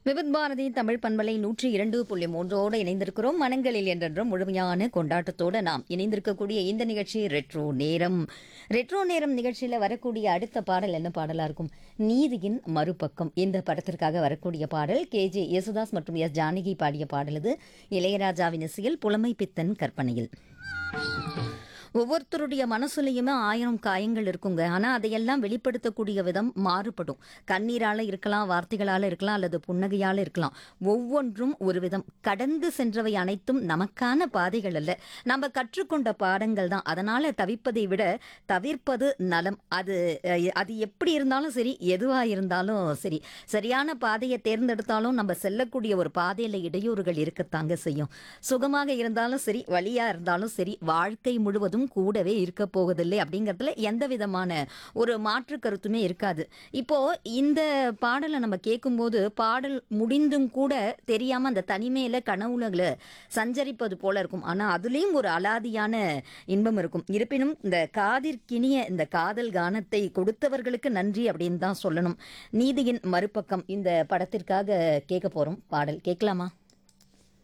விவித் பாரதி தமிழ் பண்பலை நூற்றி இரண்டு புள்ளி மூன்றோடு இணைந்திருக்கிறோம் மனங்களில் என்றென்றும் முழுமையான கொண்டாட்டத்தோடு நாம் இணைந்திருக்கக்கூடிய இந்த நிகழ்ச்சி ரெட்ரோ நேரம் ரெட்ரோ நேரம் நிகழ்ச்சியில் வரக்கூடிய அடுத்த பாடல் என்ன பாடலாக இருக்கும் நீதியின் மறுபக்கம் இந்த படத்திற்காக வரக்கூடிய பாடல் கே ஜே யேசுதாஸ் மற்றும் எஸ் ஜானகி பாடிய பாடல் இது இளையராஜாவின் இசையில் புலமை பித்தன் கற்பனையில் ஒவ்வொருத்தருடைய மனசுலையுமே ஆயிரம் காயங்கள் இருக்குங்க ஆனால் அதையெல்லாம் வெளிப்படுத்தக்கூடிய விதம் மாறுபடும் கண்ணீரால் இருக்கலாம் வார்த்தைகளால் இருக்கலாம் அல்லது புன்னகையால் இருக்கலாம் ஒவ்வொன்றும் ஒரு விதம் கடந்து சென்றவை அனைத்தும் நமக்கான பாதைகள் அல்ல நம்ம கற்றுக்கொண்ட பாடங்கள் தான் அதனால் தவிப்பதை விட தவிர்ப்பது நலம் அது அஹ், அது எப்படி இருந்தாலும் சரி எதுவாக இருந்தாலும் சரி சரியான பாதையை தேர்ந்தெடுத்தாலும் நம்ம செல்லக்கூடிய ஒரு பாதையில் இடையூறுகள் இருக்கத்தாங்க செய்யும் சுகமாக இருந்தாலும் சரி வழியாக இருந்தாலும் சரி வாழ்க்கை முழுவதும் கூடவே இருக்க போவதில்லை அப்படிங்கிறதுல எந்த விதமான ஒரு மாற்று கருத்துமே இருக்காது இப்போ இந்த பாடலை நம்ம கேட்கும்போது பாடல் முடிந்தும் கூட தெரியாம அந்த தனிமையில கனவுலகில் சஞ்சரிப்பது போல இருக்கும் ஆனா அதுலேயும் ஒரு அலாதியான இன்பம் இருக்கும் இருப்பினும் இந்த காதிற்கினிய இந்த காதல் கானத்தை கொடுத்தவர்களுக்கு நன்றி அப்படின்னு தான் சொல்லணும் நீதியின் மறுபக்கம் இந்த படத்திற்காக கேட்க போறோம் பாடல் கேட்கலாமா